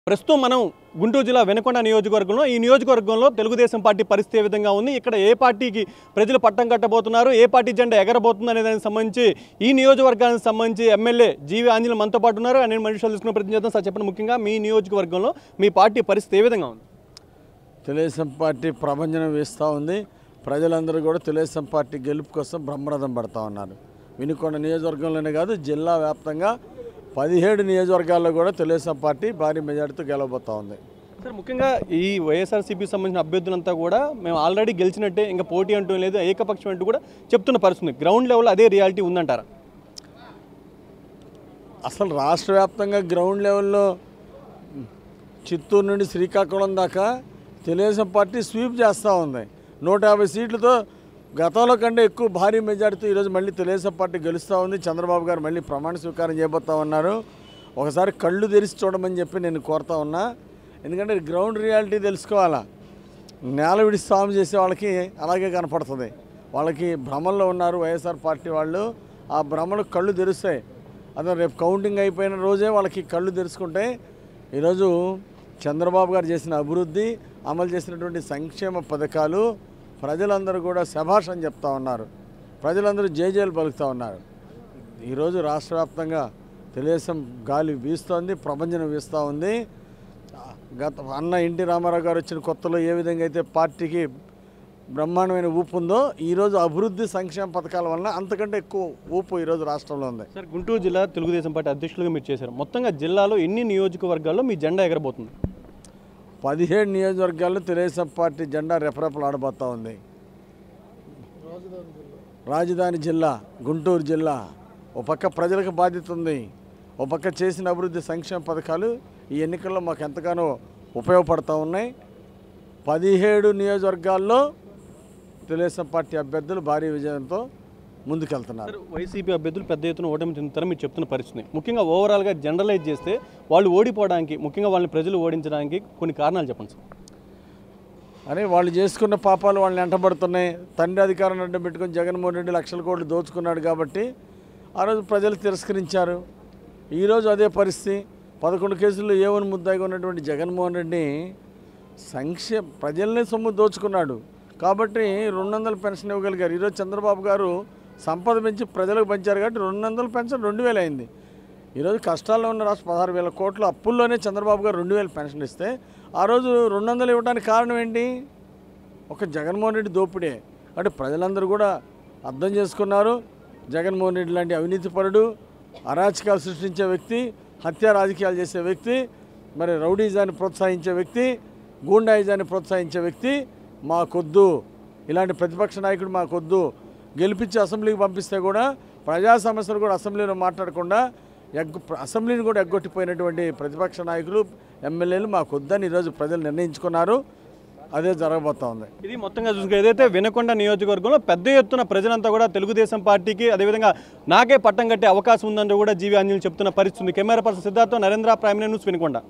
ప్రస్తుతం మనం గుంటూరు జిల్లా వెనకొండ నియోజకవర్గంలో ఈ నియోజకవర్గంలో తెలుగుదేశం పార్టీ పరిస్థితి ఏ విధంగా ఉంది ఇక్కడ ఏ పార్టీకి ప్రజలు పట్టం కట్టబోతున్నారు ఏ పార్టీ జెండా ఎగరబోతుంది అనే దానికి సంబంధించి ఈ నియోజకవర్గానికి సంబంధించి ఎమ్మెల్యే జీవి ఆంజనేయులు మనతో పాటు ఉన్నారు నేను మనుషులు తీసుకున్న ప్రతి చేద్దాం సార్ చెప్పండి ముఖ్యంగా మీ నియోజకవర్గంలో మీ పార్టీ పరిస్థితి ఏ విధంగా ఉంది తెలుగుదేశం పార్టీ ప్రభంజనం వేస్తూ ఉంది ప్రజలందరూ కూడా తెలుగుదేశం పార్టీ గెలుపు కోసం బ్రహ్మరథం పడతా ఉన్నారు వినుకొండ నియోజకవర్గంలోనే కాదు జిల్లా వ్యాప్తంగా పదిహేడు నియోజకవర్గాల్లో కూడా తెలుగుదేశం పార్టీ భారీ మెజార్టీతో గెలవబోతూ ఉంది సార్ ముఖ్యంగా ఈ వైఎస్ఆర్సీపీ సంబంధించిన అభ్యర్థులంతా కూడా మేము ఆల్రెడీ గెలిచినట్టే ఇంకా పోటీ అంటూ లేదు ఏకపక్షం అంటూ కూడా చెప్తున్న పరిస్థితి గ్రౌండ్ లెవెల్ అదే రియాలిటీ ఉందంటారా అసలు రాష్ట్ర వ్యాప్తంగా గ్రౌండ్ లెవెల్లో చిత్తూరు నుండి శ్రీకాకుళం దాకా తెలుగుదేశం పార్టీ స్వీప్ చేస్తూ ఉంది నూట యాభై సీట్లతో గతంలో కంటే ఎక్కువ భారీ మెజార్టీతో ఈరోజు మళ్ళీ తెలుగుదేశం పార్టీ గెలుస్తూ ఉంది చంద్రబాబు గారు మళ్ళీ ప్రమాణ స్వీకారం చేయబోతా ఉన్నారు ఒకసారి కళ్ళు తెరిచి చూడమని చెప్పి నేను కోరుతా ఉన్నా ఎందుకంటే గ్రౌండ్ రియాలిటీ తెలుసుకోవాలా నేల విడి స్వామి చేసే వాళ్ళకి అలాగే కనపడుతుంది వాళ్ళకి భ్రమల్లో ఉన్నారు వైఎస్ఆర్ పార్టీ వాళ్ళు ఆ భ్రమలు కళ్ళు తెరుస్తాయి అదే రేపు కౌంటింగ్ అయిపోయిన రోజే వాళ్ళకి కళ్ళు తెరుచుకుంటే ఈరోజు చంద్రబాబు గారు చేసిన అభివృద్ధి అమలు చేసినటువంటి సంక్షేమ పథకాలు ప్రజలందరూ కూడా శభాష్ అని చెప్తా ఉన్నారు ప్రజలందరూ జేజేలు పలుకుతూ ఉన్నారు ఈరోజు రాష్ట్ర వ్యాప్తంగా తెలుగుదేశం గాలి వీస్తోంది ప్రపంచం వీస్తూ ఉంది గత అన్న ఎన్టీ రామారావు గారు వచ్చిన కొత్తలో ఏ విధంగా అయితే పార్టీకి బ్రహ్మాండమైన ఊపు ఉందో ఈరోజు అభివృద్ధి సంక్షేమ పథకాల వలన అంతకంటే ఎక్కువ ఊపు ఈరోజు రాష్ట్రంలో ఉంది సార్ గుంటూరు జిల్లా తెలుగుదేశం పార్టీ అధ్యక్షులుగా మీరు చేశారు మొత్తంగా జిల్లాలో ఎన్ని నియోజకవర్గాల్లో మీ జెండా ఎగరబోతుంది పదిహేడు నియోజకవర్గాల్లో తెలుగుదేశం పార్టీ జెండా రెపరెపలాడబోతూ ఉంది రాజధాని జిల్లా గుంటూరు జిల్లా ఓ పక్క ప్రజలకు బాధ్యత ఉంది ఓ పక్క చేసిన అభివృద్ధి సంక్షేమ పథకాలు ఈ ఎన్నికల్లో మాకు ఎంతగానో ఉపయోగపడుతూ ఉన్నాయి పదిహేడు నియోజకవర్గాల్లో తెలుగుదేశం పార్టీ అభ్యర్థులు భారీ విజయంతో ముందుకెళ్తున్నారు సార్ వైసీపీ అభ్యర్థులు పెద్ద ఎత్తున ఓటమి చెందుతారని మీరు చెప్తున్న పరిస్థితి ముఖ్యంగా ఓవరాల్గా జనరలైజ్ చేస్తే వాళ్ళు ఓడిపోవడానికి ముఖ్యంగా వాళ్ళని ప్రజలు ఓడించడానికి కొన్ని కారణాలు చెప్పండి సార్ అరే వాళ్ళు చేసుకున్న పాపాలు వాళ్ళని వెంటబడుతున్నాయి తండ్రి అధికారం అడ్డం పెట్టుకొని జగన్మోహన్ రెడ్డి లక్షల కోట్లు దోచుకున్నాడు కాబట్టి ఆ రోజు ప్రజలు తిరస్కరించారు ఈరోజు అదే పరిస్థితి పదకొండు కేసుల్లో ఏమని ముద్దాయిగా ఉన్నటువంటి జగన్మోహన్ రెడ్డి సంక్షేమ ప్రజల్ని సొమ్ము దోచుకున్నాడు కాబట్టి రెండు వందల పెన్షన్ ఇవ్వగలిగారు ఈరోజు చంద్రబాబు గారు సంపద పెంచి ప్రజలకు పెంచారు కాబట్టి రెండు వందల పెన్షన్ రెండు వేలు అయింది ఈరోజు కష్టాల్లో ఉన్న రాష్ట్ర పదహారు వేల కోట్ల అప్పుల్లోనే చంద్రబాబు గారు రెండు వేలు పెన్షన్ ఇస్తే ఆ రోజు రెండు వందలు ఇవ్వడానికి కారణం ఏంటి ఒక జగన్మోహన్ రెడ్డి దోపిడే అంటే ప్రజలందరూ కూడా అర్థం చేసుకున్నారు జగన్మోహన్ రెడ్డి లాంటి అవినీతిపరుడు అరాచకాలు సృష్టించే వ్యక్తి హత్య రాజకీయాలు చేసే వ్యక్తి మరి రౌడీజాన్ని ప్రోత్సహించే వ్యక్తి గూండాయిజాన్ని ప్రోత్సహించే వ్యక్తి మాకొద్దు ఇలాంటి ప్రతిపక్ష నాయకుడు మాకొద్దు గెలిపించి అసెంబ్లీకి పంపిస్తే కూడా ప్రజా సమస్యలు కూడా అసెంబ్లీలో మాట్లాడకుండా ఎగ్గు అసెంబ్లీని కూడా ఎగ్గొట్టిపోయినటువంటి ప్రతిపక్ష నాయకులు ఎమ్మెల్యేలు మాకొద్దని ఈరోజు ప్రజలు నిర్ణయించుకున్నారు అదే జరగబోతా ఉంది ఇది మొత్తంగా చూసుకుంటే ఏదైతే వినకొండ నియోజకవర్గంలో పెద్ద ఎత్తున ప్రజలంతా కూడా తెలుగుదేశం పార్టీకి అదేవిధంగా నాకే పట్టం కట్టే అవకాశం ఉందని కూడా జీవి ఆంజనేయులు చెప్తున్న పరిస్థితి ఉంది. Camera person Siddhartha Narendra prime news Vinukonda